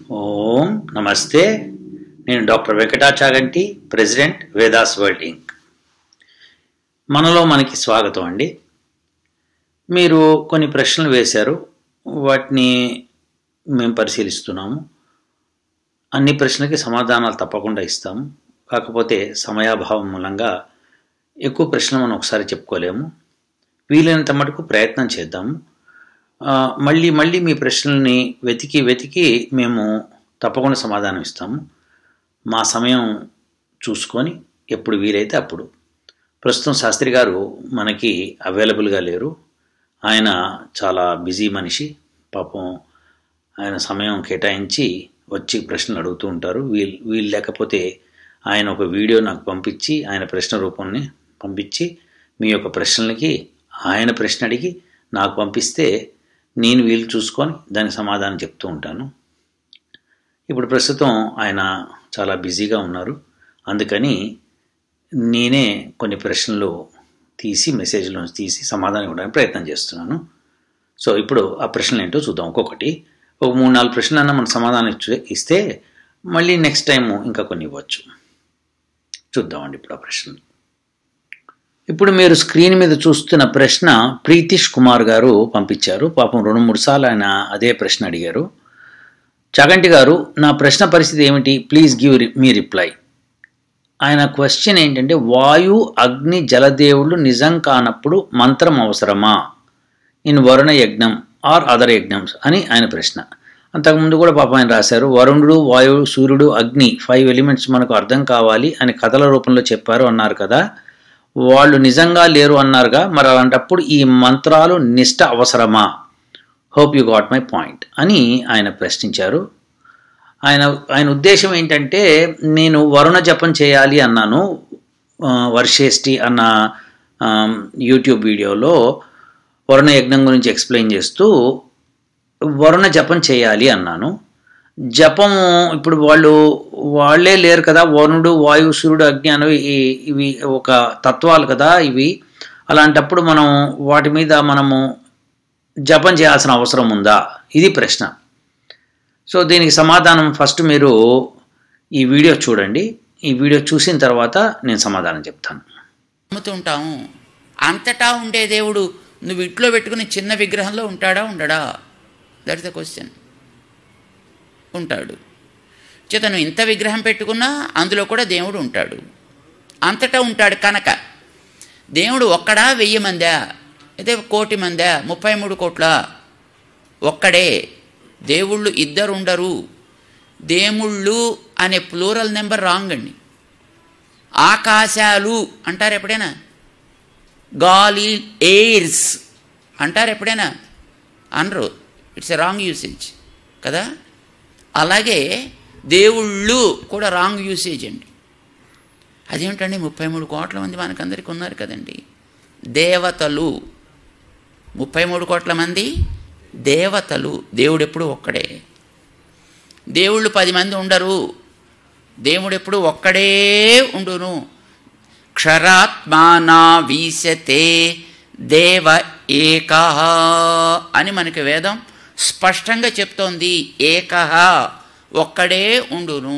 ఓం నమస్తే నేను doctor Venkata Chaganti president Vedas world inc మనలో మనకి స్వాగతం అండి మీరు కొన్ని ప్రశ్నలు వేశారు వాటిని మేము పరిశీలిస్తున్నాము అన్ని ప్రశ్నలకి సమాధానాలు తప్పకుండా ఇస్తాము కాకపోతే సమయాభావం మూలంగా ఎక్కువ ప్రశ్నలు మనం ఒకసారి చెప్పుకోలేము వీలైనంత మటుకు ప్రయత్నం చేద్దాము ఆ, మళ్ళీ మళ్ళీ మీ ప్రశ్నల్ని వెతికి వెతికి మేము తప్పకుండా సమాధానం ఇస్తాము మా సమయం చూసుకొని ఎప్పుడు వీలైతే అప్పుడు ప్రస్తుతం శాస్త్రి గారు మనకి అవైలబుల్గా లేరు ఆయన చాలా బిజీ మనిషి పాపం ఆయన సమయం కేటాయించి వచ్చి ప్రశ్నలు అడుగుతూ ఉంటారు వీళ్ళు వీళ్ళు లేకపోతే ఆయన ఒక వీడియో నాకు పంపించి ఆయన ప్రశ్న రూపాన్ని పంపించి మీ యొక్క ప్రశ్నలకి ఆయన ప్రశ్న అడిగి నాకు పంపిస్తే నేను వీలు చూసుకొని దానికి సమాధానం చెప్తూ ఉంటాను ఇప్పుడు ప్రస్తుతం ఆయన చాలా బిజీగా ఉన్నారు అందుకని నేనే కొన్ని ప్రశ్నలు తీసి మెసేజ్లో తీసి సమాధానం ఇవ్వడానికి ప్రయత్నం చేస్తున్నాను సో ఇప్పుడు ఆ ప్రశ్నలు ఏంటో చూద్దాం ఒక్కొక్కటి ఒక మూడు నాలుగు ప్రశ్నలన్నా మనం సమాధానం ఇచ్చే- ఇస్తే మళ్ళీ నెక్స్ట్ టైం ఇంకా కొన్ని ఇవ్వచ్చు చూద్దామండి ఇప్పుడు ఆ ప్రశ్నలు ఇప్పుడు మీరు స్క్రీన్ మీద చూస్తున్న ప్రశ్న ప్రీతిష్ కుమార్ గారు పంపించారు పాపం రెండు మూడు సార్లు ఆయన అదే ప్రశ్న అడిగారు చగంటి గారు నా ప్రశ్న పరిస్థితి ఏమిటి ప్లీజ్ గివ్ మీ రిప్లై ఆయన క్వశ్చన్ ఏంటంటే వాయు అగ్ని జలదేవుళ్ళు నిజం కానప్పుడు మంత్రం అవసరమా ఇన్ వరుణ యజ్ఞం ఆర్ అదర్ యజ్ఞమ్స్ అని ఆయన ప్రశ్న అంతకుముందు కూడా పాపం ఆయన రాశారు వరుణుడు వాయువు సూర్యుడు అగ్ని ఫైవ్ ఎలిమెంట్స్ మనకు అర్థం కావాలి అని కథల రూపంలో చెప్పారు అన్నారు కదా వాళ్ళు నిజంగా లేరు అన్నారుగా మరి అలాంటప్పుడు ఈ మంత్రాలు నిష్ట అవసరమా hope you got my point అని ఆయన ప్రశ్నించారు ఆయన ఆయన ఉద్దేశం ఏంటంటే నేను వరుణ జపం చేయాలి అన్నాను ఆ, వర్షేష్టి అన్న ఆ, యూట్యూబ్ వీడియోలో వరుణ యజ్ఞం గురించి ఎక్స్ప్లెయిన్ చేస్తూ వరుణ జపం చేయాలి అన్నాను జపము ఇప్పుడు వాళ్ళు వాళ్ళే లేరు కదా వరుణుడు వాయువు సూర్యుడు అగ్ని అనేవి ఈ- ఇవి ఒక తత్వాలు కదా ఇవి అలాంటప్పుడు మనం వాటి మీద మనము జపం చేయాల్సిన అవసరం ఉందా ఇది ప్రశ్న సో దీనికి సమాధానం ఫస్ట్ మీరు ఈ వీడియో చూడండి ఈ వీడియో చూసిన తర్వాత నేను సమాధానం చెప్తాను నమ్ముతుంటాము అంతటా ఉండే దేవుడు నువ్వు ఇంట్లో పెట్టుకుని చిన్న విగ్రహంలో ఉంటాడా ఉండడా దట్ ద క్వశ్చన్ ఉంటాడు చేత నువ్వు ఇంత విగ్రహం పెట్టుకున్నా అందులో కూడా దేవుడు ఉంటాడు అంతటా ఉంటాడు కనుక దేవుడు ఒక్కడా వెయ్యి మందా అయితే కోటి మందా ముప్పై మూడు కోట్ల ఒక్కడే దేవుళ్ళు ఇద్దరు ఉండరు దేముళ్ళు అనే ప్లూరల్ నెంబర్ రాంగ్ అండి ఆకాశాలు అంటారు ఎప్పుడైనా గాలి ఎయిర్స్ అంటారు ఎప్పుడైనా అనరు ఇట్స్ ఎ రాంగ్ యూసేజ్ కదా అలాగే దేవుళ్ళు కూడా రాంగ్ యూసేజ్ అండి అదేమిటండి ముప్పై మూడు కోట్ల మంది మనకందరికి ఉన్నారు కదండి దేవతలు ముప్పై మూడు కోట్ల మంది దేవతలు దేవుడు ఎప్పుడు ఒక్కడే దేవుళ్ళు పది మంది ఉండరు దేవుడు ఎప్పుడు ఒక్కడే ఉండును క్షరాత్మానా వీసతే దేవ ఏక అని మనకి వేదం స్పష్టంగా చెప్తోంది ఏక ఒక్కడే ఉండును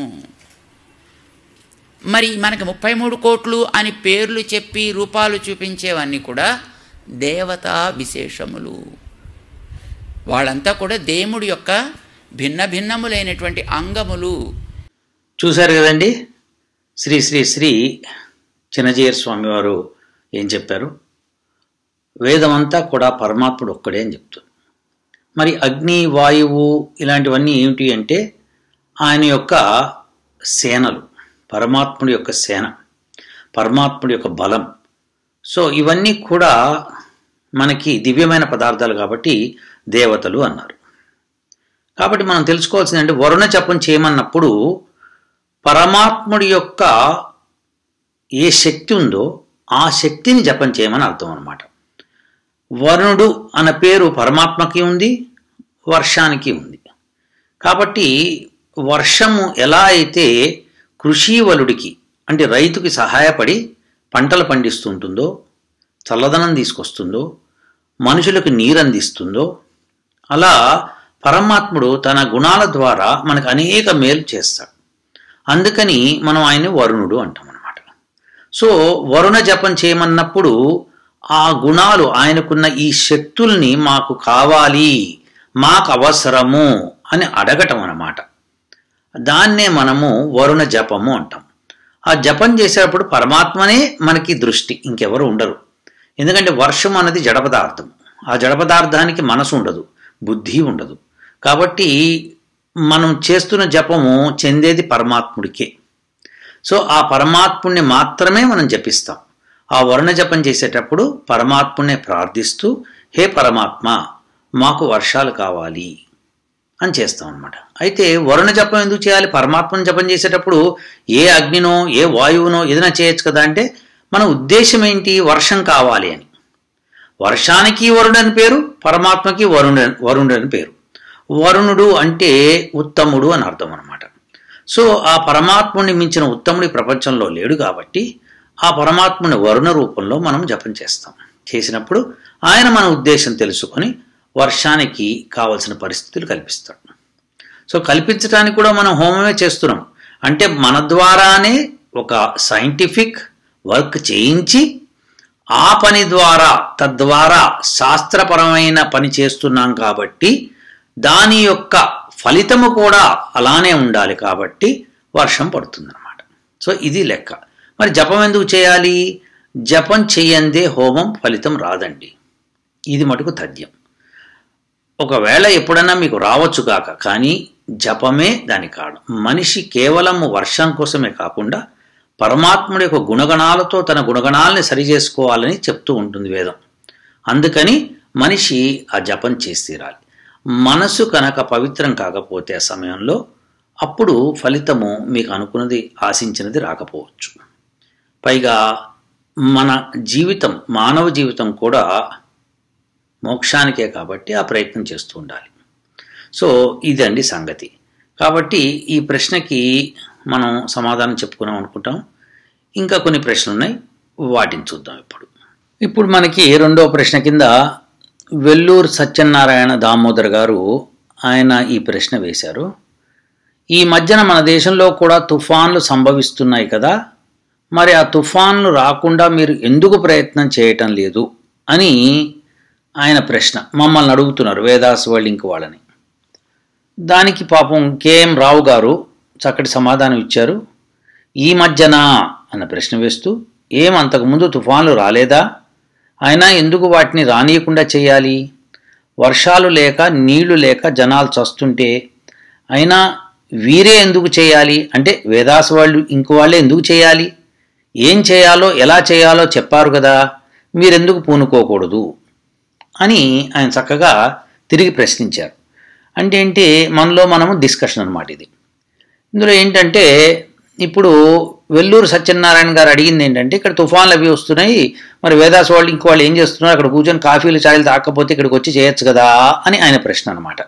మరి మనకి ముప్పై మూడు కోట్లు అని పేర్లు చెప్పి రూపాలు చూపించేవన్నీ కూడా దేవతా విశేషములు వాళ్ళంతా కూడా దేవుడి యొక్క భిన్న భిన్నములైనటువంటి అంగములు చూశారు కదండి శ్రీ శ్రీ శ్రీ చిన్నజీయర్ స్వామి వారు ఏం చెప్పారు వేదమంతా కూడా పరమాత్ముడు ఒక్కడే అని చెప్తుంది మరి అగ్ని వాయువు ఇలాంటివన్నీ ఏమిటి అంటే ఆయన యొక్క సేనలు పరమాత్ముడి యొక్క సేన పరమాత్ముడి యొక్క బలం సో ఇవన్నీ కూడా మనకి దివ్యమైన పదార్థాలు కాబట్టి దేవతలు అన్నారు కాబట్టి మనం తెలుసుకోవాల్సింది అంటే వరుణ జపం చేయమన్నప్పుడు పరమాత్ముడి యొక్క ఏ శక్తి ఉందో ఆ శక్తిని జపం చేయమని అర్థం అనమాట వరుణుడు అన్న పేరు పరమాత్మకి ఉంది వర్షానికి ఉంది కాబట్టి వర్షము ఎలా అయితే కృషీవలుడికి అంటే రైతుకి సహాయపడి పంటలు పండిస్తుంటుందో చల్లదనం తీసుకొస్తుందో మనుషులకు నీరు అందిస్తుందో అలా పరమాత్ముడు తన గుణాల ద్వారా మనకు అనేక మేలు చేస్తాడు అందుకని మనం ఆయన్ని వరుణుడు అంటాం అనమాట సో వరుణ జపం చేయమన్నప్పుడు ఆ గుణాలు ఆయనకున్న ఈ శక్తుల్ని మాకు కావాలి మాకు అవసరము అని అడగటం అన్నమాట దాన్నే మనము వరుణ జపము అంటాం ఆ జపం చేసేటప్పుడు పరమాత్మనే మనకి దృష్టి ఇంకెవరు ఉండరు ఎందుకంటే వర్షం అన్నది జడ పదార్థం ఆ జడ పదార్థానికి మనసు ఉండదు బుద్ధి ఉండదు కాబట్టి మనం చేస్తున్న జపము చెందేది పరమాత్ముడికే సో ఆ పరమాత్ముడిని మాత్రమే మనం జపిస్తాం ఆ వరుణ జపం చేసేటప్పుడు పరమాత్ముడిని ప్రార్థిస్తూ హే పరమాత్మ మాకు వర్షాలు కావాలి అని చేస్తాం అనమాట అయితే వరుణ జపం ఎందుకు చేయాలి పరమాత్మను జపం చేసేటప్పుడు ఏ అగ్నినో ఏ వాయువునో ఏదైనా చేయొచ్చు కదా అంటే మన ఉద్దేశం ఏంటి వర్షం కావాలి అని వర్షానికి వరుడు అని పేరు పరమాత్మకి వరుణ వరుణుడు అని పేరు వరుణుడు అంటే ఉత్తముడు అని అర్థం అనమాట సో ఆ పరమాత్ముని మించిన ఉత్తముడి ప్రపంచంలో లేడు కాబట్టి ఆ పరమాత్ముని వరుణ రూపంలో మనం జపం చేస్తాం చేసినప్పుడు ఆయన మన ఉద్దేశం తెలుసుకొని వర్షానికి కావలసిన పరిస్థితులు కల్పిస్తాడు సో కల్పించడానికి కూడా మనం హోమమే చేస్తున్నాం అంటే మన ద్వారానే ఒక సైంటిఫిక్ వర్క్ చేయించి ఆ పని ద్వారా తద్వారా శాస్త్రపరమైన పని చేస్తున్నాం కాబట్టి దాని యొక్క ఫలితము కూడా అలానే ఉండాలి కాబట్టి వర్షం పడుతుందన్నమాట సో ఇది లెక్క మరి జపం ఎందుకు చేయాలి జపం చేయందే హోమం ఫలితం రాదండి ఇది మటుకు తథ్యం ఒకవేళ ఎప్పుడన్నా మీకు రావచ్చు కాక కానీ జపమే దాని కారణం మనిషి కేవలం వర్షం కోసమే కాకుండా పరమాత్ముడి యొక్క గుణగణాలతో తన గుణగణాలని సరిచేసుకోవాలని చెప్తూ ఉంటుంది వేదం అందుకని మనిషి ఆ జపం చేసి తీరాలి మనసు కనుక పవిత్రం కాకపోతే ఆ సమయంలో అప్పుడు ఫలితము మీకు అనుకున్నది ఆశించినది రాకపోవచ్చు పైగా మన జీవితం మానవ జీవితం కూడా మోక్షానికే కాబట్టి ఆ ప్రయత్నం చేస్తూ ఉండాలి సో ఇదండి సంగతి కాబట్టి ఈ ప్రశ్నకి మనం సమాధానం చెప్పుకున్నాం అనుకుంటాం ఇంకా కొన్ని ప్రశ్నలు ఉన్నాయి వాటిని చూద్దాం ఇప్పుడు ఇప్పుడు మనకి రెండో ప్రశ్న కింద వెల్లూరు సత్యనారాయణ దామోదర్ గారు ఆయన ఈ ప్రశ్న వేశారు ఈ మధ్యన మన దేశంలో కూడా తుఫాన్లు సంభవిస్తున్నాయి కదా మరి ఆ తుఫాన్లు రాకుండా మీరు ఎందుకు ప్రయత్నం చేయటం లేదు అని ఆయన ప్రశ్న మమ్మల్ని అడుగుతున్నారు వేదాస్ వరల్డ్ ఇంక్ వాళ్ళని దానికి పాపం కేఎం రావు గారు చక్కటి సమాధానం ఇచ్చారు ఈ మధ్యన అన్న ప్రశ్న వేస్తూ ఏం అంతకుముందు తుఫాన్లు రాలేదా అయినా ఎందుకు వాటిని రానియకుండా చేయాలి వర్షాలు లేక నీళ్లు లేక జనాలు చస్తుంటే అయినా వీరే ఎందుకు చేయాలి అంటే వేదాస్ వాళ్ళు ఇంక వాళ్ళే ఎందుకు చేయాలి ఏం చేయాలో ఎలా చేయాలో చెప్పారు కదా మీరెందుకు పూనుకోకూడదు అని ఆయన చక్కగా తిరిగి ప్రశ్నించారు అంటే ఏంటి మనలో మనము డిస్కషన్ అనమాట ఇది ఇందులో ఏంటంటే ఇప్పుడు వెల్లూరు సత్యనారాయణ గారు అడిగింది ఏంటంటే ఇక్కడ తుఫాన్లు అవి వస్తున్నాయి మరి వేదాస్ వాళ్ళు ఇంకో వాళ్ళు ఏం చేస్తున్నారు అక్కడ కూర్చొని కాఫీలు ఛాయలు తాకపోతే ఇక్కడికి వచ్చి చేయొచ్చు కదా అని ఆయన ప్రశ్న అనమాట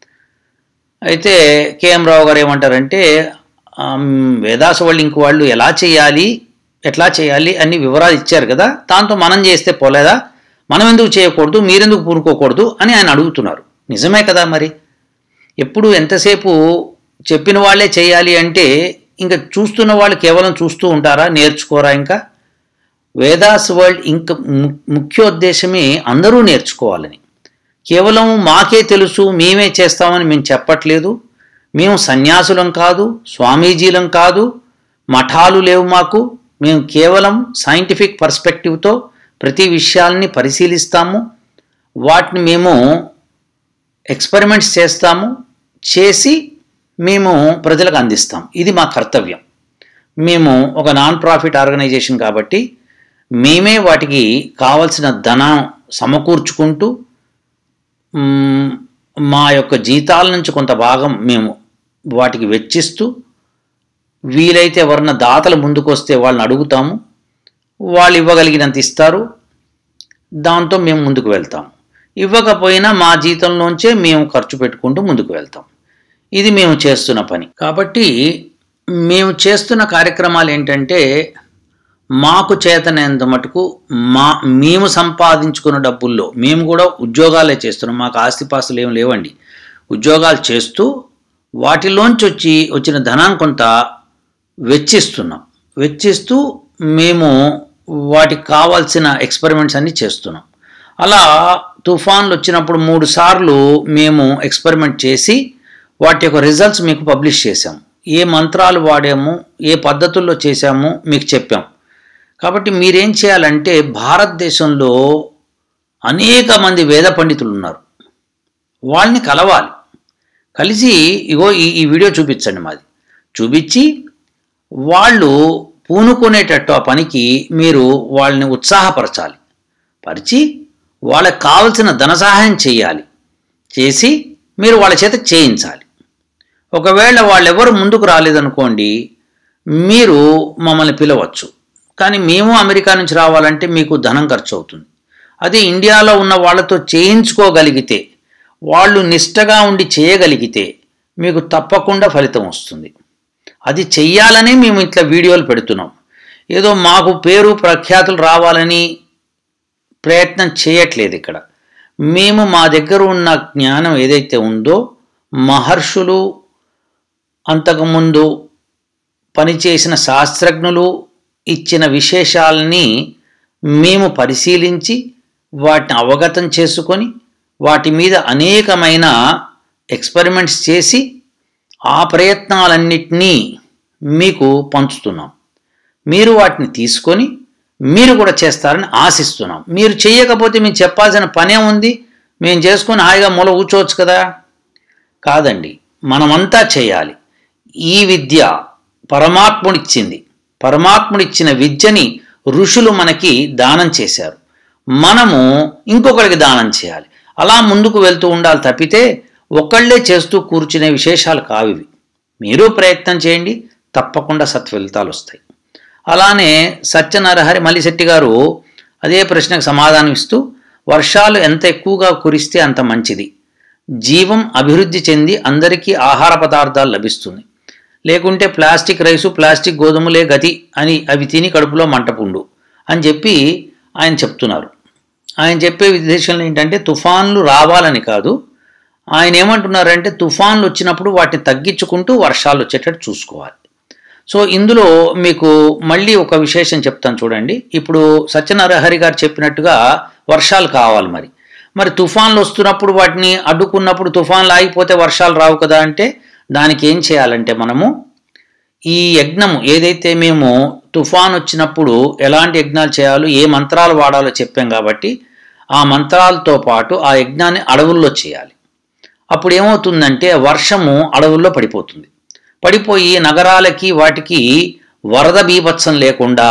అయితే కేఎం రావు గారు ఏమంటారంటే ఆమ్, వేదాస వాళ్ళు ఇంక వాళ్ళు ఎలా చేయాలి ఎట్లా చేయాలి అన్ని వివరాలు ఇచ్చారు కదా దాంతో మనం చేస్తే పోలేదా మనం ఎందుకు చేయకూడదు మీరెందుకు పూనుకోకూడదు అని ఆయన అడుగుతున్నారు నిజమే కదా మరి ఎప్పుడు ఎంతసేపు చెప్పిన వాళ్ళే చేయాలి అంటే ఇంకా చూస్తున్న వాళ్ళు కేవలం చూస్తూ ఉంటారా నేర్చుకోరా ఇంకా వేదాస్ వరల్డ్ ఇంక ము- ముఖ్యోద్దేశమే అందరూ నేర్చుకోవాలని కేవలం మాకే తెలుసు మేమే చేస్తామని మేము చెప్పట్లేదు మేము సన్యాసులం కాదు స్వామీజీలం కాదు మఠాలు లేవు మాకు మేము కేవలం సైంటిఫిక్ పర్స్పెక్టివ్తో ప్రతి విషయాల్ని పరిశీలిస్తాము వాటిని మేము ఎక్స్పెరిమెంట్స్ చేస్తాము చేసి మేము ప్రజలకు అందిస్తాం ఇది మా కర్తవ్యం మేము ఒక నాన్ ప్రాఫిట్ ఆర్గనైజేషన్ కాబట్టి మేమే వాటికి కావలసిన ధనం సమకూర్చుకుంటూ మ్మ్, మా యొక్క జీతాల నుంచి కొంత భాగం మేము వాటికి వెచ్చిస్తూ వీలైతే ఎవరన్నా దాతలు ముందుకొస్తే వాళ్ళని అడుగుతాము వాళ్ళు ఇవ్వగలిగినంత ఇస్తారు దాంతో మేము ముందుకు వెళ్తాం ఇవ్వకపోయినా మా జీతంలోంచే మేము ఖర్చు పెట్టుకుంటూ ముందుకు వెళ్తాం ఇది మేము చేస్తున్న పని కాబట్టి మేము చేస్తున్న కార్యక్రమాలు ఏంటంటే మాకు చేతనేంత మటుకు మా మేము సంపాదించుకున్న డబ్బుల్లో మేము కూడా ఉద్యోగాలే చేస్తున్నాం మాకు ఆస్తిపాస్తులు ఏం లేవండి ఉద్యోగాలు చేస్తూ వాటిలోంచి వచ్చి వచ్చిన ధనాన్ని కొంత వెచ్చిస్తున్నాం వెచ్చిస్తూ మేము వాటికి కావాల్సిన ఎక్స్పెరిమెంట్స్ అన్నీ చేస్తున్నాం అలా తుఫాన్లు వచ్చినప్పుడు మూడు సార్లు మేము ఎక్స్పెరిమెంట్ చేసి వాటి యొక్క రిజల్ట్స్ మీకు పబ్లిష్ చేశాం ఏ మంత్రాలు వాడాము ఏ పద్ధతుల్లో చేశాము మీకు చెప్పాం కాబట్టి మీరేం చేయాలంటే భారతదేశంలో అనేక మంది వేద పండితులు ఉన్నారు వాళ్ళని కలవాలి కలిసి ఇగో ఈ ఈ వీడియో చూపించండి మాది చూపించి వాళ్ళు పూనుకునేటట్టు ఆ పనికి మీరు వాళ్ళని ఉత్సాహపరచాలి పరిచి వాళ్ళకి కావలసిన ధన సహాయం చేయాలి చేసి మీరు వాళ్ళ చేత చేయించాలి ఒకవేళ వాళ్ళెవరు ముందుకు రాలేదనుకోండి మీరు మమ్మల్ని పిలవచ్చు కానీ మేము అమెరికా నుంచి రావాలంటే మీకు ధనం ఖర్చు అవుతుంది అదే ఇండియాలో ఉన్న వాళ్ళతో చేయించుకోగలిగితే వాళ్ళు నిష్టగా ఉండి చేయగలిగితే మీకు తప్పకుండా ఫలితం వస్తుంది అది చెయ్యాలనే మేము ఇట్లా వీడియోలు పెడుతున్నాం ఏదో మాకు పేరు ప్రఖ్యాతులు రావాలని ప్రయత్నం చేయట్లేదు ఇక్కడ మేము మా దగ్గర ఉన్న జ్ఞానం ఏదైతే ఉందో మహర్షులు అంతకుముందు పనిచేసిన శాస్త్రజ్ఞులు ఇచ్చిన విశేషాలని మేము పరిశీలించి వాటిని అవగతం చేసుకొని వాటి మీద అనేకమైన ఎక్స్పెరిమెంట్స్ చేసి ఆ ప్రయత్నాలన్నిటినీ మీకు పంచుతున్నాం మీరు వాటిని తీసుకొని మీరు కూడా చేస్తారని ఆశిస్తున్నాం మీరు చేయకపోతే మేము చెప్పాల్సిన పనే ఉంది మేము చేసుకొని హాయిగా మూల కూర్చోవచ్చు కదా కాదండి మనమంతా చేయాలి ఈ విద్య పరమాత్ముడిచ్చింది పరమాత్ముడిచ్చిన విద్యని ఋషులు మనకి దానం చేశారు మనము ఇంకొకరికి దానం చేయాలి అలా ముందుకు వెళ్తూ ఉండాలి తప్పితే ఒకళ్ళే చేస్తూ కూర్చునే విశేషాలు కావివి మీరు ప్రయత్నం చేయండి తప్పకుండా సత్ఫలితాలు వస్తాయి అలానే సత్యనరహరి మల్లిశెట్టి గారు అదే ప్రశ్నకు సమాధానం ఇస్తూ వర్షాలు ఎంత ఎక్కువగా కురిస్తే అంత మంచిది జీవం అభివృద్ధి చెంది అందరికీ ఆహార పదార్థాలు లభిస్తుంది లేకుంటే ప్లాస్టిక్ రైసు ప్లాస్టిక్ గోధుమలే గతి అని అవి తిని కడుపులో మంటపుండు అని చెప్పి ఆయన చెప్తున్నారు ఆయన చెప్పే ఉద్దేశంలో ఏంటంటే తుఫాన్లు రావాలని కాదు ఆయన ఏమంటున్నారంటే తుఫాన్లు వచ్చినప్పుడు వాటిని తగ్గించుకుంటూ వర్షాలు వచ్చేటట్టు చూసుకోవాలి సో ఇందులో మీకు మళ్ళీ ఒక విశేషం చెప్తాను చూడండి ఇప్పుడు సత్యనారాయణ గారు చెప్పినట్టుగా వర్షాలు కావాలి మరి మరి తుఫాన్లు వస్తున్నప్పుడు వాటిని అడ్డుకున్నప్పుడు తుఫాన్లు ఆగిపోతే వర్షాలు రావు కదా అంటే దానికి ఏం చేయాలంటే మనము ఈ యజ్ఞము ఏదైతే మేము తుఫాన్ వచ్చినప్పుడు ఎలాంటి యజ్ఞాలు చేయాలో ఏ మంత్రాలు వాడాలో చెప్పాం కాబట్టి ఆ మంత్రాలతో పాటు ఆ యజ్ఞాన్ని అడవుల్లో చేయాలి అప్పుడు ఏమవుతుందంటే వర్షము అడవుల్లో పడిపోతుంది పడిపోయి నగరాలకి వాటికి వరద బీభత్సం లేకుండా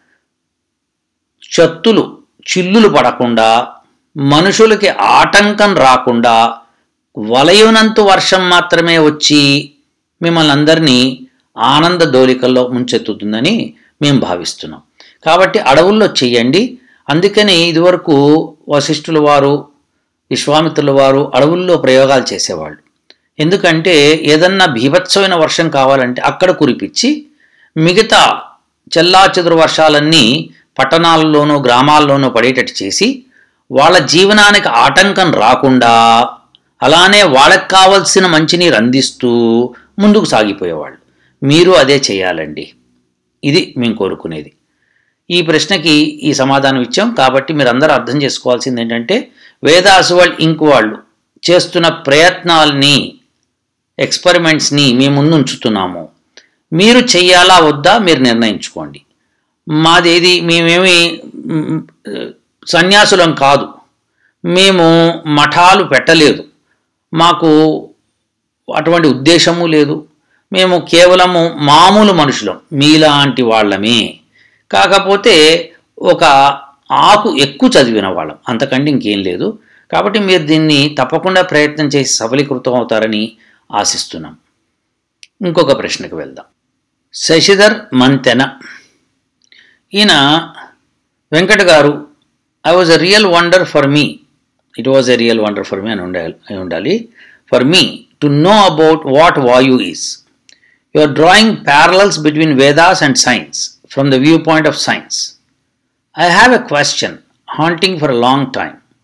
చత్తులు చిల్లులు పడకుండా మనుషులకి ఆటంకం రాకుండా వలయునంతు వర్షం మాత్రమే వచ్చి మిమ్మల్ని అందరినీ ఆనంద దోలికల్లో ముంచెత్తుతుందని మేము భావిస్తున్నాం కాబట్టి అడవుల్లో చెయ్యండి అందుకని ఇదివరకు వశిష్ఠుల వారు విశ్వామిత్రుల వారు అడవుల్లో ప్రయోగాలు చేసేవాళ్ళు ఎందుకంటే ఏదన్నా భీభత్సమైన వర్షం కావాలంటే అక్కడ కురిపించి మిగతా చెల్లాచెదురు వర్షాలన్నీ పట్టణాల్లోనూ గ్రామాల్లోనూ పడేటట్టు చేసి వాళ్ళ జీవనానికి ఆటంకం రాకుండా అలానే వాళ్ళకి కావలసిన మంచినీరు అందిస్తూ ముందుకు సాగిపోయేవాళ్ళు మీరు అదే చేయాలండి ఇది మేము కోరుకునేది ఈ ప్రశ్నకి ఈ సమాధానం ఇచ్చాం కాబట్టి మీరు అందరూ అర్థం చేసుకోవాల్సింది ఏంటంటే వేదాస్ వరల్డ్ ఇంక్ వాళ్ళు చేస్తున్న ప్రయత్నాల్ని ఎక్స్పెరిమెంట్స్ని మీ ముందు ఉంచుతున్నాము మీరు చెయ్యాలా వద్దా మీరు నిర్ణయించుకోండి మాదేది మేమేమి మ్, సన్యాసులం కాదు మేము మఠాలు పెట్టలేదు మాకు అటువంటి ఉద్దేశము లేదు మేము కేవలము మామూలు మనుషులం మీలాంటి వాళ్ళమే కాకపోతే ఒక ఆకు ఎక్కువ చదివిన వాళ్ళం అంతకంటే ఇంకేం లేదు కాబట్టి మీరు దీన్ని తప్పకుండా ప్రయత్నం చేసి సఫలీకృతం అవుతారని ఆశిస్తున్నాం ఇంకొక ప్రశ్నకు వెళ్దాం శశిధర్ మంతెన ఈయన వెంకట గారు I was a real wonder for me it was a real wonder for me అని ఉండాలి అయి ఉండాలి for me to know about what Vayu is you are drawing parallels between Vedas and science from the view point of science I have a question haunting for a long time.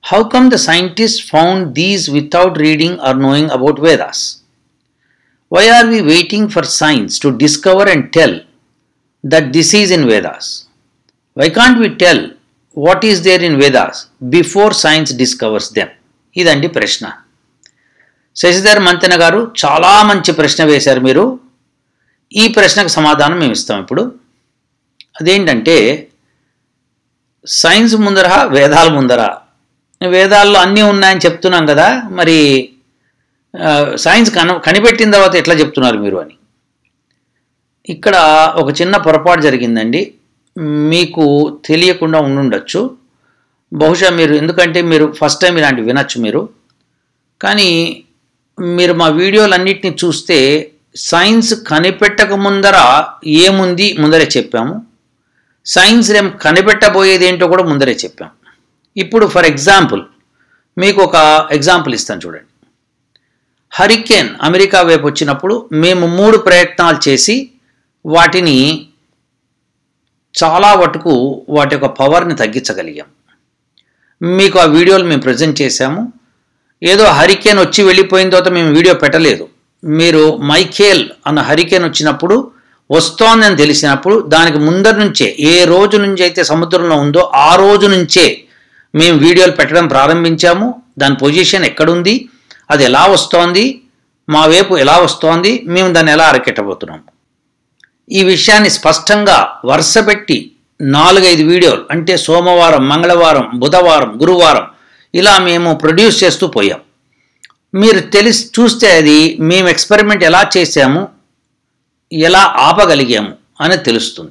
How come the scientists found these without reading or knowing about Vedas? Why are we waiting for science to discover and tell that this is in Vedas? Why can't we tell what is there in Vedas before science discovers them? ఇదండి ప్రశ్న శశిధర్ మంతెన గారు చాలా మంచి ప్రశ్న వేశారు మీరు ఈ ప్రశ్నకు సమాధానం మేము ఇస్తాం ఇప్పుడు అదేంటంటే సైన్స్ ముందర వేదాల ముందర వేదాల్లో అన్నీ ఉన్నాయని చెప్తున్నాం కదా మరి ఆ, సైన్స్ కన కనిపెట్టిన తర్వాత ఎట్లా చెప్తున్నారు మీరు అని ఇక్కడ ఒక చిన్న పొరపాటు జరిగిందండి మీకు తెలియకుండా ఉండుండొచ్చు బహుశా మీరు ఎందుకంటే మీరు ఫస్ట్ టైం ఇలాంటివి వినొచ్చు మీరు కానీ మీరు మా వీడియోలన్నిటిని చూస్తే సైన్స్ కనిపెట్టక ముందర ఏముంది ముందరే చెప్పాము సైన్స్ ఏం కనిపెట్టబోయేది ఏంటో కూడా ముందరే చెప్పాం ఇప్పుడు ఫర్ ఎగ్జాంపుల్ మీకు ఒక ఎగ్జాంపుల్ ఇస్తాను చూడండి హరికేన్ అమెరికా వైపు వచ్చినప్పుడు మేము మూడు ప్రయత్నాలు చేసి వాటిని చాలా మటుకు వాటి యొక్క పవర్ని తగ్గించగలిగాం మీకు ఆ వీడియోలు మేము ప్రజెంట్ చేశాము ఏదో హరికేన్ వచ్చి వెళ్ళిపోయిన తర్వాత మేము వీడియో పెట్టలేదు మీరు మైఖేల్ అన్న హరికేన్ వచ్చినప్పుడు వస్తోందని తెలిసినప్పుడు దానికి ముందర నుంచే ఏ రోజు నుంచి అయితే సముద్రంలో ఉందో ఆ రోజు నుంచే మేము వీడియోలు పెట్టడం ప్రారంభించాము దాని పొజిషన్ ఎక్కడుంది అది ఎలా వస్తోంది మా వైపు ఎలా వస్తోంది మేము దాన్ని ఎలా అరకెట్టబోతున్నాం ఈ విషయాన్ని స్పష్టంగా వరుసపెట్టి నాలుగైదు వీడియోలు అంటే సోమవారం మంగళవారం బుధవారం గురువారం ఇలా మేము ప్రొడ్యూస్ చేస్తూ పోయాం మీరు తెలిసి చూస్తే అది మేము ఎక్స్పెరిమెంట్ ఎలా చేశాము ఎలా ఆపగలిగాము అని తెలుస్తుంది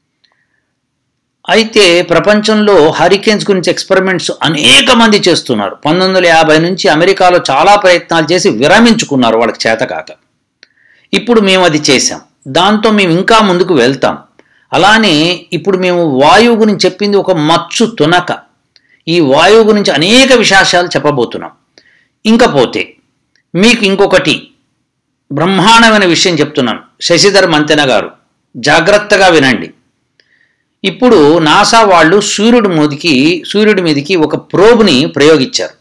అయితే ప్రపంచంలో హరికేన్స్ గురించి ఎక్స్పెరిమెంట్స్ అనేక మంది చేస్తున్నారు పంతొమ్మిది వందల యాభై నుంచి అమెరికాలో చాలా ప్రయత్నాలు చేసి విరమించుకున్నారు వాళ్ళకి చేతకాక ఇప్పుడు మేము అది చేశాం దాంతో మేము ఇంకా ముందుకు వెళ్తాం అలానే ఇప్పుడు మేము వాయువు గురించి చెప్పింది ఒక మచ్చు తునక ఈ వాయువు గురించి అనేక విశేషాలు చెప్పబోతున్నాం ఇంకపోతే మీకు ఇంకొకటి బ్రహ్మాండమైన విషయం చెప్తున్నాను శశిధర్ మంతెన గారు జాగ్రత్తగా వినండి ఇప్పుడు నాసా వాళ్ళు సూర్యుడి మీదికి సూర్యుడి మీదకి ఒక ప్రోబ్ని ప్రయోగించారు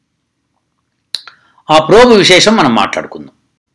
ఆ ప్రోబ్ విశేషం మనం మాట్లాడుకుందాం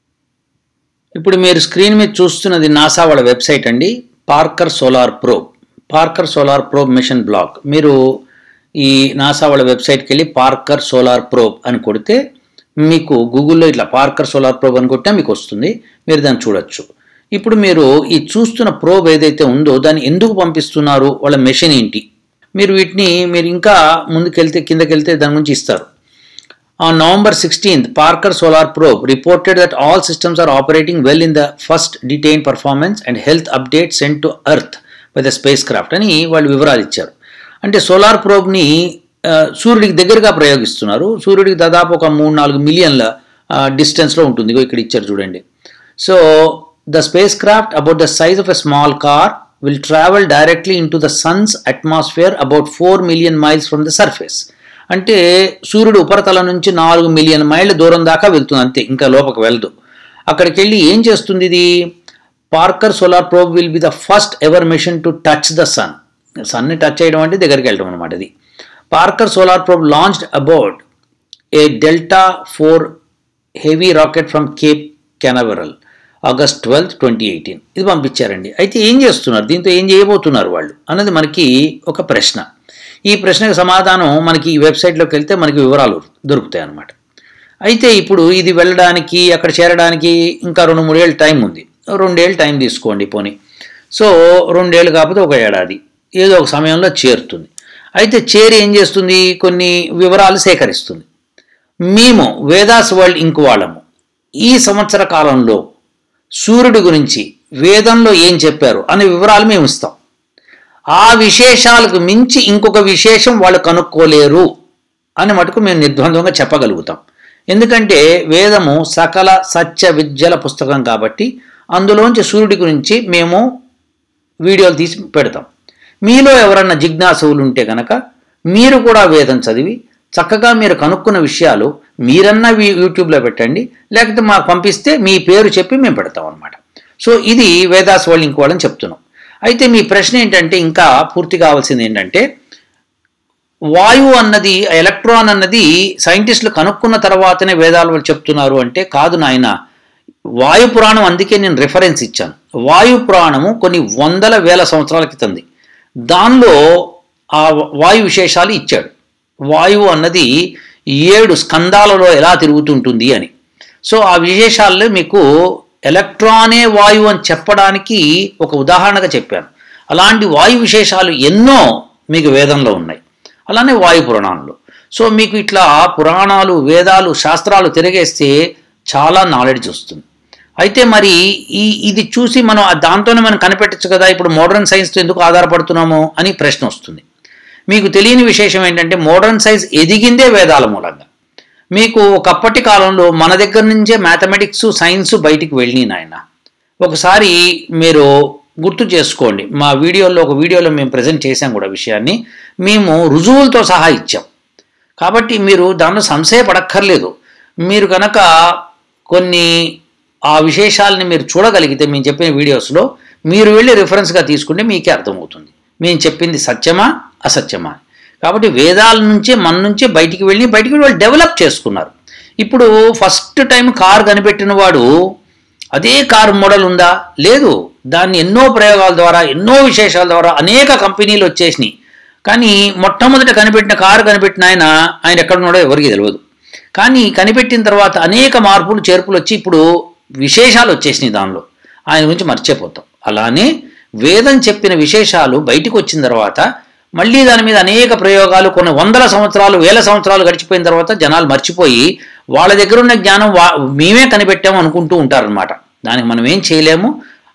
ఇప్పుడు మీరు స్క్రీన్ మీద చూస్తున్నది నాసా వాళ్ళ వెబ్సైట్ అండి Parker solar probe Parker solar probe mission blog మీరు ఈ నాసా వాళ్ళ వెబ్సైట్కి వెళ్ళి పార్కర్ సోలార్ ప్రోబ్ అని కొడితే మీకు గూగుల్లో ఇట్లా పార్కర్ సోలార్ ప్రోబ్ అని కొట్టినా మీకు వస్తుంది మీరు దాన్ని చూడొచ్చు ఇప్పుడు మీరు ఈ చూస్తున్న ప్రోబ్ ఏదైతే ఉందో దాన్ని ఎందుకు పంపిస్తున్నారు వాళ్ళ మెషిన్ ఏంటి మీరు వీటిని మీరు ఇంకా ముందుకెళ్తే కిందకెళ్తే దాని గురించి ఇస్తారు On November 16th, Parker Solar Probe reported that all systems are operating well in the first detained performance and health update sent to Earth by the spacecraft అని వాళ్ళు వివరాలు ఇచ్చారు అంటే సోలార్ ప్రోబ్ని సూర్యుడికి దగ్గరగా ప్రయోగిస్తున్నారు సూర్యుడికి దాదాపు ఒక మూడు నాలుగు మిలియన్ల డిస్టెన్స్లో ఉంటుంది ఇగో ఇక్కడ ఇచ్చారు చూడండి so the spacecraft about the size of a small car will travel directly into the sun's atmosphere about four million miles from the surface అంటే సూర్యుడు ఉపరితలం నుంచి నాలుగు మిలియన్ మైళ్ళ దూరం దాకా వెళ్తుంది అంతే ఇంకా లోపలికి వెళ్ళదు అక్కడికి వెళ్ళి ఏం చేస్తుంది ఇది Parker solar probe will be the first ever mission to touch the sun సన్ని టచ్ చేయడం అంటే దగ్గరికి వెళ్ళడం అనమాట ఇది Parker solar probe launched about a Delta four heavy rocket from Cape Canaveral August twelfth twenty eighteen ఇది పంపించారండి అయితే ఏం చేస్తున్నారు దీంతో ఏం చేయబోతున్నారు వాళ్ళు అన్నది మనకి ఒక ప్రశ్న ఈ ప్రశ్నకు సమాధానం మనకి ఈ వెబ్సైట్లోకి వెళ్తే మనకి వివరాలు దొరుకుతాయి అన్నమాట అయితే ఇప్పుడు ఇది వెళ్ళడానికి అక్కడ చేరడానికి ఇంకా రెండు మూడేళ్ళు టైం ఉంది రెండేళ్ళు టైం తీసుకోండి పోనీ సో రెండేళ్ళు కాకపోతే ఒక ఏడాది ఏదో ఒక సమయంలో చేరుతుంది అయితే చేరి ఏం చేస్తుంది కొన్ని వివరాలు సేకరిస్తుంది మేము వేదాస్ వరల్డ్ ఇంక్ వాళ్ళము ఈ సంవత్సర కాలంలో సూర్యుడి గురించి వేదంలో ఏం చెప్పారు అనే వివరాలు మేము ఇస్తాం ఆ విశేషాలకు మించి ఇంకొక విశేషం వాళ్ళు కనుక్కోలేరు అని మటుకు మేము నిర్ద్వంద్వంగా చెప్పగలుగుతాం ఎందుకంటే వేదము సకల సత్య విద్యల పుస్తకం కాబట్టి అందులోంచి సూర్యుడి గురించి మేము వీడియోలు తీసి పెడతాం మీలో ఎవరన్నా జిజ్ఞాసువులు ఉంటే కనుక మీరు కూడా వేదం చదివి చక్కగా మీరు కనుక్కున్న విషయాలు మీరన్నా వీ- యూట్యూబ్లో పెట్టండి లేకపోతే మాకు పంపిస్తే మీ పేరు చెప్పి మేము పెడతాం అనమాట సో ఇది వేదాస్ వాళ్ళు ఇంకోవాలని చెప్తున్నాం అయితే మీ ప్రశ్న ఏంటంటే ఇంకా పూర్తి కావాల్సింది ఏంటంటే వాయువు అన్నది ఎలక్ట్రాన్ అన్నది సైంటిస్టులు కనుక్కున్న తర్వాతనే వేదాలు వాళ్ళు చెప్తున్నారు అంటే కాదు నాయన వాయు పురాణం అందుకే నేను రిఫరెన్స్ ఇచ్చాను వాయు పురాణము కొన్ని వందల వేల సంవత్సరాల క్రితంది దానిలో ఆ వాయు విశేషాలు ఇచ్చాడు వాయువు అన్నది ఏడు స్కందాలలో ఎలా తిరుగుతుంటుంది అని సో ఆ విశేషాల్లో మీకు ఎలక్ట్రానే వాయువు అని చెప్పడానికి ఒక ఉదాహరణగా చెప్పాను అలాంటి వాయు విశేషాలు ఎన్నో మీకు వేదంలో ఉన్నాయి అలానే వాయు పురాణాలు సో మీకు ఇట్లా పురాణాలు వేదాలు శాస్త్రాలు తిరిగేస్తే చాలా నాలెడ్జ్ వస్తుంది అయితే మరి ఈ ఇది చూసి మనం ఆ దాంతోనే మనం కనిపెట్టచ్చు కదా ఇప్పుడు మోడర్న్ సైన్స్తో ఎందుకు ఆధారపడుతున్నాము అని ప్రశ్న వస్తుంది మీకు తెలియని విశేషం ఏంటంటే మోడర్న్ సైన్స్ ఎదిగిందే వేదాల మూలంగా మీకు ఒకప్పటి కాలంలో మన దగ్గర నుంచే మ్యాథమెటిక్స్ సైన్స్ బయటికి వెళ్ళినాయి నాయన ఒకసారి మీరు గుర్తు చేసుకోండి మా వీడియోలో ఒక వీడియోలో మేము ప్రజెంట్ చేశాం కూడా విషయాన్ని మేము రుజువులతో సహా ఇచ్చాం కాబట్టి మీరు దానిలో సంశయపడక్కర్లేదు మీరు కనుక కొన్ని ఆ విశేషాలని మీరు చూడగలిగితే మేము చెప్పిన వీడియోస్లో మీరు వెళ్ళి రిఫరెన్స్గా తీసుకుంటే మీకే అర్థమవుతుంది మేము చెప్పింది సత్యమా అసత్యమా అని. కాబట్టి వేదాల నుంచే మన నుంచే బయటికి వెళ్ళి బయటికి వెళ్ళి వాళ్ళు డెవలప్ చేసుకున్నారు ఇప్పుడు ఫస్ట్ టైం కార్ కనిపెట్టిన వాడు అదే కారు మోడల్ ఉందా లేదు దాన్ని ఎన్నో ప్రయోగాల ద్వారా ఎన్నో విశేషాల ద్వారా అనేక కంపెనీలు వచ్చేసినాయి కానీ మొట్టమొదట కనిపెట్టిన కారు కనిపెట్టిన ఆయన ఆయన ఎక్కడ ఉన్నాడో ఎవరికి తెలియదు కానీ కనిపెట్టిన తర్వాత అనేక మార్పులు చేర్పులు వచ్చి ఇప్పుడు విశేషాలు వచ్చేసినాయి దానిలో ఆయన గురించి మర్చిపోతాం అలానే వేదం చెప్పిన విశేషాలు బయటికి వచ్చిన తర్వాత మళ్ళీ దాని మీద అనేక ప్రయోగాలు కొన్ని వందల సంవత్సరాలు వేల సంవత్సరాలు గడిచిపోయిన తర్వాత జనాలు మర్చిపోయి వాళ్ళ దగ్గర ఉన్న జ్ఞానం వా మేమే కనిపెట్టాము అనుకుంటూ ఉంటారనమాట దానికి మనం ఏం చేయలేము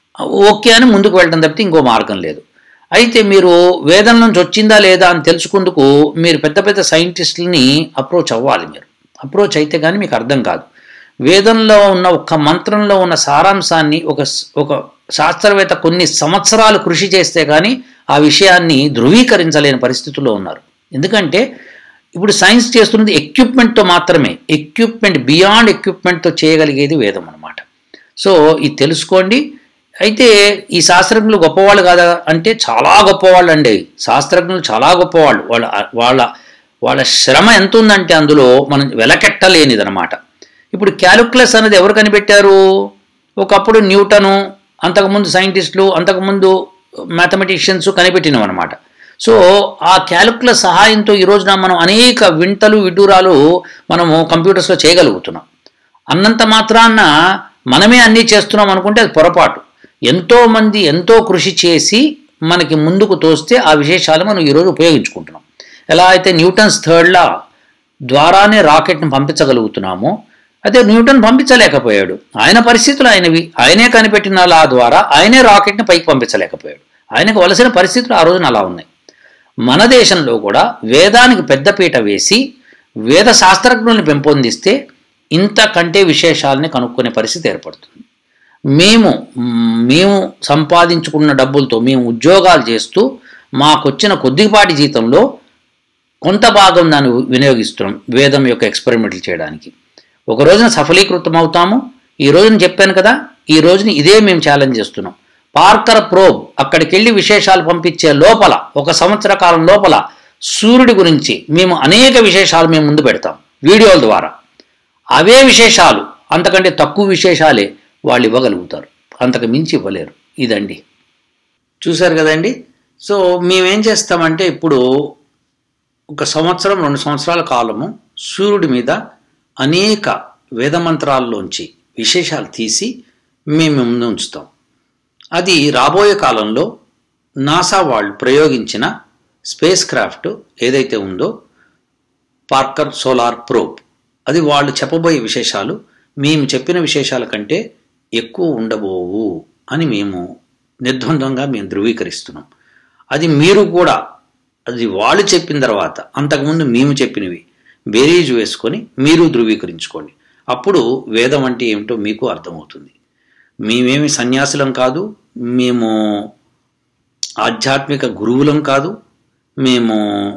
ఓకే అని ముందుకు వెళ్ళడం తప్పితే ఇంకో మార్గం లేదు అయితే మీరు వేదం నుంచి వచ్చిందా లేదా అని తెలుసుకుందుకు మీరు పెద్ద పెద్ద సైంటిస్టులని అప్రోచ్ అవ్వాలి మీరు అప్రోచ్ అయితే కానీ మీకు అర్థం కాదు వేదంలో ఉన్న ఒక్క మంత్రంలో ఉన్న సారాంశాన్ని ఒక ఒక శాస్త్రవేత్త కొన్ని సంవత్సరాలు కృషి చేస్తే కానీ ఆ విషయాన్ని ధృవీకరించలేని పరిస్థితుల్లో ఉన్నారు ఎందుకంటే ఇప్పుడు సైన్స్ చేస్తున్నది ఎక్విప్మెంట్తో మాత్రమే ఎక్విప్మెంట్ బియాండ్ ఎక్విప్మెంట్తో చేయగలిగేది వేదం అనమాట సో ఇది తెలుసుకోండి అయితే ఈ శాస్త్రజ్ఞులు గొప్పవాళ్ళు కాదా అంటే చాలా గొప్పవాళ్ళు అండి శాస్త్రజ్ఞులు చాలా గొప్పవాళ్ళు వాళ్ళ వాళ్ళ వాళ్ళ శ్రమ ఎంత ఉందంటే అందులో మనం వెలకెట్టలేనిదనమాట ఇప్పుడు క్యాలిక్యులస్ అనేది ఎవరు కనిపెట్టారు ఒకప్పుడు న్యూటను అంతకుముందు సైంటిస్టులు అంతకుముందు మ్యాథమెటిషియన్స్ కనిపెట్టినవి అనమాట సో ఆ క్యాలిక్యులస్ సహాయంతో ఈ రోజున మనం అనేక వింతలు విడ్డూరాలు మనము కంప్యూటర్స్లో చేయగలుగుతున్నాం అన్నంత మాత్రాన మనమే అన్నీ చేస్తున్నాం అనుకుంటే అది పొరపాటు ఎంతోమంది ఎంతో కృషి చేసి మనకి ముందుకు తోస్తే ఆ విశేషాలు మనం ఈరోజు ఉపయోగించుకుంటున్నాం ఎలా అయితే న్యూటన్స్ థర్డ్ లా ద్వారానే రాకెట్ను పంపించగలుగుతున్నామో అదే న్యూటన్ పంపించలేకపోయాడు ఆయన పరిస్థితులు ఆయనవి ఆయనే కనిపెట్టిన లా ద్వారా ఆయనే రాకెట్ని పైకి పంపించలేకపోయాడు ఆయనకు వలసిన పరిస్థితులు ఆ రోజున అలా ఉన్నాయి మన దేశంలో కూడా వేదానికి పెద్దపీట వేసి వేద శాస్త్రజ్ఞుల్ని పెంపొందిస్తే ఇంతకంటే విశేషాలని కనుక్కునే పరిస్థితి ఏర్పడుతుంది మేము మేము సంపాదించుకున్న డబ్బులతో మేము ఉద్యోగాలు చేస్తూ మాకొచ్చిన కొద్దిపాటి జీతంలో కొంత భాగం దాన్ని వినియోగిస్తున్నాం వేదం యొక్క ఎక్స్పెరిమెంట్లు చేయడానికి ఒక రోజున సఫలీకృతం అవుతాము ఈ రోజున చెప్పాను కదా ఈ రోజున ఇదే మేము ఛాలెంజ్ చేస్తున్నాం పార్కర్ ప్రోబ్ అక్కడికి వెళ్ళి విశేషాలు పంపించే లోపల ఒక సంవత్సర కాలం లోపల సూర్యుడి గురించి మేము అనేక విశేషాలు మేము ముందు పెడతాం వీడియోల ద్వారా అవే విశేషాలు అంతకంటే తక్కువ విశేషాలే వాళ్ళు ఇవ్వగలుగుతారు అంతకు మించి ఇవ్వలేరు ఇదండి చూశారు కదండి సో మేమేం చేస్తామంటే ఇప్పుడు ఒక సంవత్సరం రెండు సంవత్సరాల కాలము సూర్యుడి మీద అనేక వేదమంత్రాల్లోంచి విశేషాలు తీసి మేము ముందు ఉంచుతాం అది రాబోయే కాలంలో నాసా వాళ్ళు ప్రయోగించిన స్పేస్ క్రాఫ్ట్ ఏదైతే ఉందో పార్కర్ సోలార్ ప్రోబ్ అది వాళ్ళు చెప్పబోయే విశేషాలు మేము చెప్పిన విశేషాల కంటే ఎక్కువ ఉండబోవు అని మేము నిర్ద్వంద్వంగా మేము ధృవీకరిస్తున్నాం అది మీరు కూడా అది వాళ్ళు చెప్పిన తర్వాత అంతకుముందు మేము చెప్పినవి బేరీజు వేసుకొని మీరు ధృవీకరించుకోండి అప్పుడు వేదం అంటే ఏమిటో మీకు అర్థమవుతుంది మేమేమి సన్యాసులం కాదు మేము ఆధ్యాత్మిక గురువులం కాదు మేము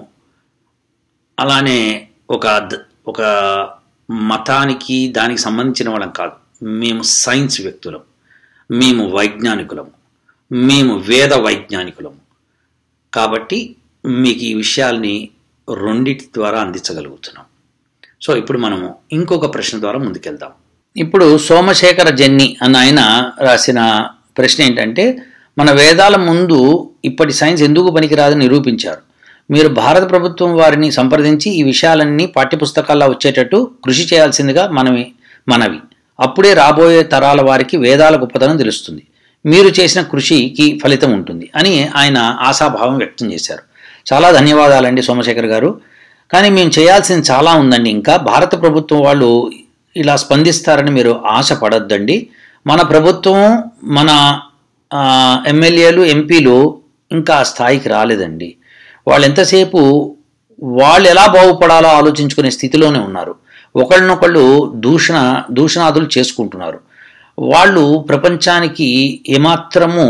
అలానే ఒక ఒక మతానికి దానికి సంబంధించిన వాళ్ళం కాదు మేము సైన్స్ వ్యక్తులం మేము వైజ్ఞానికులము మేము వేద వైజ్ఞానికులము కాబట్టి మీకు ఈ విషయాల్ని రెండిటి ద్వారా అందించగలుగుతున్నాం సో ఇప్పుడు మనము ఇంకొక ప్రశ్న ద్వారా ముందుకెళ్దాం ఇప్పుడు సోమశేఖర జన్ని అన్న ఆయన రాసిన ప్రశ్న ఏంటంటే మన వేదాల ముందు ఇప్పటి సైన్స్ ఎందుకు పనికిరాదని నిరూపించారు మీరు భారత ప్రభుత్వం వారిని సంప్రదించి ఈ విషయాలన్నీ పాఠ్యపుస్తకాల్లో వచ్చేటట్టు కృషి చేయాల్సిందిగా మనవి మనవి అప్పుడే రాబోయే తరాల వారికి వేదాల గొప్పతనం తెలుస్తుంది మీరు చేసిన కృషికి ఫలితం ఉంటుంది అని ఆయన ఆశాభావం వ్యక్తం చేశారు చాలా ధన్యవాదాలండి సోమశేఖర్ గారు కానీ మేము చేయాల్సింది చాలా ఉందండి ఇంకా భారత ప్రభుత్వం వాళ్ళు ఇలా స్పందిస్తారని మీరు ఆశ పడొద్దండి మన ప్రభుత్వం మన ఆ, ఎమ్మెల్యేలు ఎంపీలు ఇంకా ఆ స్థాయికి రాలేదండి వాళ్ళు ఎంతసేపు వాళ్ళు ఎలా బాగుపడాలో ఆలోచించుకునే స్థితిలోనే ఉన్నారు ఒకళ్ళనొకళ్ళు దూషణ దూషణాదులు చేసుకుంటున్నారు వాళ్ళు ప్రపంచానికి ఏమాత్రము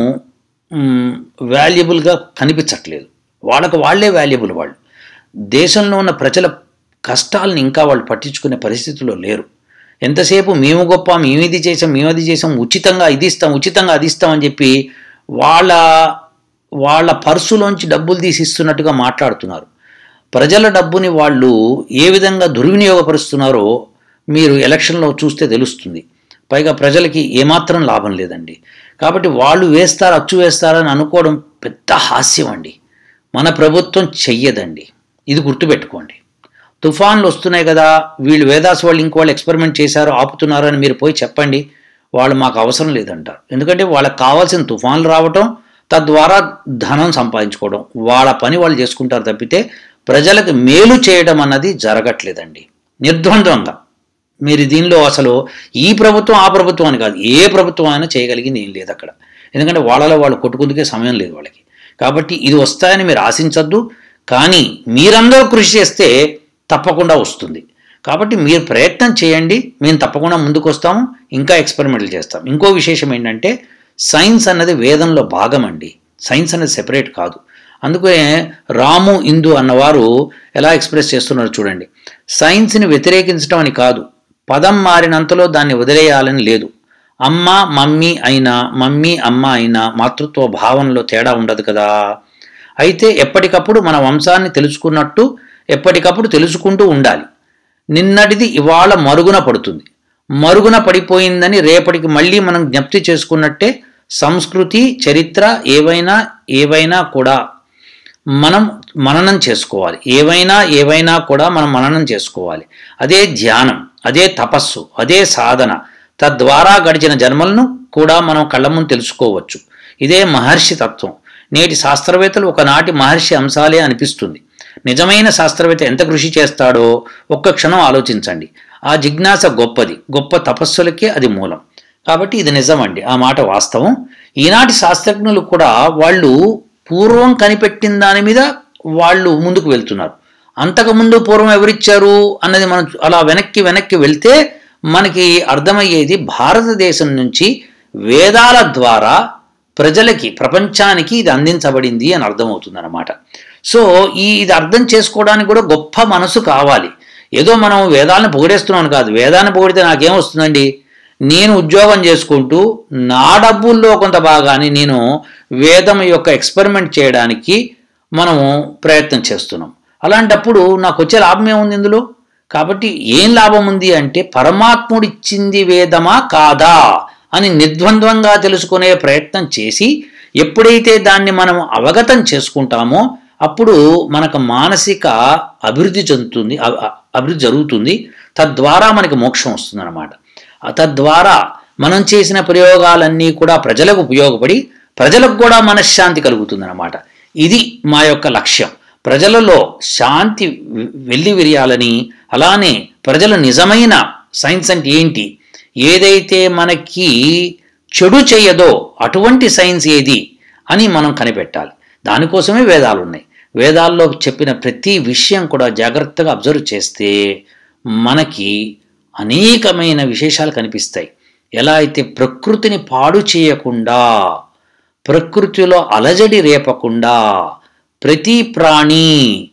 వాల్యుబుల్గా కనిపించట్లేదు వాళ్ళకు వాళ్ళే వాల్యుబుల్ వాళ్ళు దేశంలో ఉన్న ప్రజల కష్టాలను ఇంకా వాళ్ళు పట్టించుకునే పరిస్థితిలో లేరు ఎంతసేపు మేము గొప్ప మేము ఇది చేసాం మేము అది చేసాం ఉచితంగా ఇది ఇస్తాం ఉచితంగా అది ఇస్తాం అని చెప్పి వాళ్ళ వాళ్ళ పర్సులోంచి డబ్బులు తీసి ఇస్తున్నట్టుగా మాట్లాడుతున్నారు ప్రజల డబ్బుని వాళ్ళు ఏ విధంగా దుర్వినియోగపరుస్తున్నారో మీరు ఎలక్షన్లో చూస్తే తెలుస్తుంది పైగా ప్రజలకి ఏమాత్రం లాభం లేదండి కాబట్టి వాళ్ళు వేస్తారు అచ్చు వేస్తారని అనుకోవడం పెద్ద హాస్యం అండి మన ప్రభుత్వం చెయ్యదండి ఇది గుర్తుపెట్టుకోండి తుఫాన్లు వస్తున్నాయి కదా వీళ్ళు వేదాస్ వాళ్ళు ఇంకో వాళ్ళు ఎక్స్పెరిమెంట్ చేశారు ఆపుతున్నారు అని మీరు పోయి చెప్పండి వాళ్ళు మాకు అవసరం లేదంటారు ఎందుకంటే వాళ్ళకి కావాల్సిన తుఫాన్లు రావటం తద్వారా ధనం సంపాదించుకోవడం వాళ్ళ పని వాళ్ళు చేసుకుంటారు తప్పితే ప్రజలకు మేలు చేయడం అన్నది జరగట్లేదండి నిర్ద్వంద్వంగా మీరు దీనిలో అసలు ఈ ప్రభుత్వం ఆ ప్రభుత్వం అని కాదు ఏ ప్రభుత్వం అయినా చేయగలిగింది ఏం లేదు అక్కడ ఎందుకంటే వాళ్ళలో వాళ్ళు కొట్టుకుందుకే సమయం లేదు వాళ్ళకి కాబట్టి ఇది వస్తాయని మీరు ఆశించద్దు కానీ మీరందరూ కృషి చేస్తే తప్పకుండా వస్తుంది కాబట్టి మీరు ప్రయత్నం చేయండి మేము తప్పకుండా ముందుకు వస్తాము ఇంకా ఎక్స్పెరిమెంట్లు చేస్తాం ఇంకో విశేషం ఏంటంటే సైన్స్ అన్నది వేదంలో భాగం అండి సైన్స్ అనేది సెపరేట్ కాదు అందుకే రాము ఇందు అన్నవారు ఎలా ఎక్స్ప్రెస్ చేస్తున్నారో చూడండి సైన్స్ని వ్యతిరేకించడం అని కాదు పదం మారినంతలో దాన్ని వదిలేయాలని లేదు అమ్మ మమ్మీ అయినా మమ్మీ అమ్మ అయినా మాతృత్వ భావనలో తేడా ఉండదు కదా అయితే ఎప్పటికప్పుడు మన వంశాన్ని తెలుసుకున్నట్టు ఎప్పటికప్పుడు తెలుసుకుంటూ ఉండాలి నిన్నటిది ఇవాళ మరుగున పడుతుంది మరుగున పడిపోయిందని రేపటికి మళ్ళీ మనం జ్ఞప్తి చేసుకున్నట్టే సంస్కృతి చరిత్ర ఏవైనా ఏవైనా కూడా మనం మననం చేసుకోవాలి ఏవైనా ఏవైనా కూడా మనం మననం చేసుకోవాలి అదే ధ్యానం అదే తపస్సు అదే సాధన తద్వారా గడిచిన జన్మలను కూడా మనం కళ్ళ ముందు తెలుసుకోవచ్చు ఇదే మహర్షి తత్వం నేటి శాస్త్రవేత్తలు ఒకనాటి మహర్షి అంశాలే అనిపిస్తుంది నిజమైన శాస్త్రవేత్త ఎంత కృషి చేస్తాడో ఒక్క క్షణం ఆలోచించండి ఆ జిజ్ఞాస గొప్పది గొప్ప తపస్సులకే అది మూలం కాబట్టి ఇది నిజమండి ఆ మాట వాస్తవం ఈనాటి శాస్త్రజ్ఞులు కూడా వాళ్ళు పూర్వం కనిపెట్టిన దాని మీద వాళ్ళు ముందుకు వెళ్తున్నారు అంతకుముందు పూర్వం ఎవరిచ్చారు అన్నది మనం అలా వెనక్కి వెనక్కి వెళ్తే మనకి అర్థమయ్యేది భారతదేశం నుంచి వేదాల ద్వారా ప్రజలకి ప్రపంచానికి ఇది అందించబడింది అని అర్థమవుతుంది అనమాట సో ఈ ఇది అర్థం చేసుకోవడానికి కూడా గొప్ప మనసు కావాలి ఏదో మనం వేదాలను పొగిడేస్తున్నాను కాదు వేదాన్ని పొగిడితే నాకేం వస్తుందండి నేను ఉద్యోగం చేసుకుంటూ నా డబ్బుల్లో కొంత భాగాన్ని నేను వేదం యొక్క ఎక్స్పెరిమెంట్ చేయడానికి మనము ప్రయత్నం చేస్తున్నాం అలాంటప్పుడు నాకు వచ్చే లాభం ఏముంది ఇందులో కాబట్టి ఏం లాభం ఉంది అంటే పరమాత్ముడిచ్చింది వేదమా కాదా అని నిర్ద్వంద్వంగా తెలుసుకునే ప్రయత్నం చేసి ఎప్పుడైతే దాన్ని మనం అవగతం చేసుకుంటామో అప్పుడు మనకు మానసిక అభివృద్ధి చెందుతుంది అ- అ- అభివృద్ధి జరుగుతుంది తద్వారా మనకి మోక్షం వస్తుందన్నమాట ఆ తద్వారా మనం చేసిన ప్రయోగాలన్నీ కూడా ప్రజలకు ఉపయోగపడి ప్రజలకు కూడా మనశ్శాంతి కలుగుతుందన్నమాట ఇది మా యొక్క లక్ష్యం ప్రజలలో శాంతి వె- వెల్లి విరియాలని అలానే ప్రజలు నిజమైన సైన్స్ అంటే ఏంటి ఏదైతే మనకి చెడు చేయదో అటువంటి సైన్స్ ఏది అని మనం కనిపెట్టాలి దానికోసమే వేదాలు ఉన్నాయి వేదాల్లో చెప్పిన ప్రతి విషయం కూడా జాగ్రత్తగా అబ్జర్వ్ చేస్తే మనకి అనేకమైన విశేషాలు కనిపిస్తాయి ఎలా అయితే ప్రకృతిని పాడు చేయకుండా ప్రకృతిలో అలజడి రేపకుండా ప్రతి ప్రాణి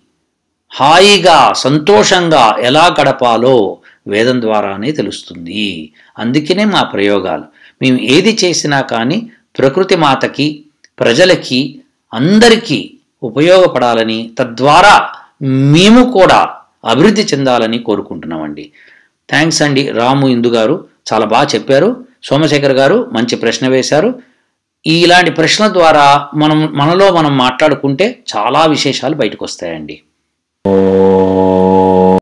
హాయిగా సంతోషంగా ఎలా గడపాలో వేదం ద్వారానే తెలుస్తుంది అందుకనే మా ప్రయోగాలు మేము ఏది చేసినా కానీ ప్రకృతి మాతకి ప్రజలకి అందరికీ ఉపయోగపడాలని తద్వారా మేము కూడా అభివృద్ధి చెందాలని కోరుకుంటున్నామండి థ్యాంక్స్ అండి రాము ఇందు గారు చాలా బాగా చెప్పారు సోమశేఖర్ గారు మంచి ప్రశ్న వేశారు ఇలాంటి ప్రశ్నల ద్వారా మనం మనలో మనం మాట్లాడుకుంటే చాలా విశేషాలు బయటకు వస్తాయండి ఓ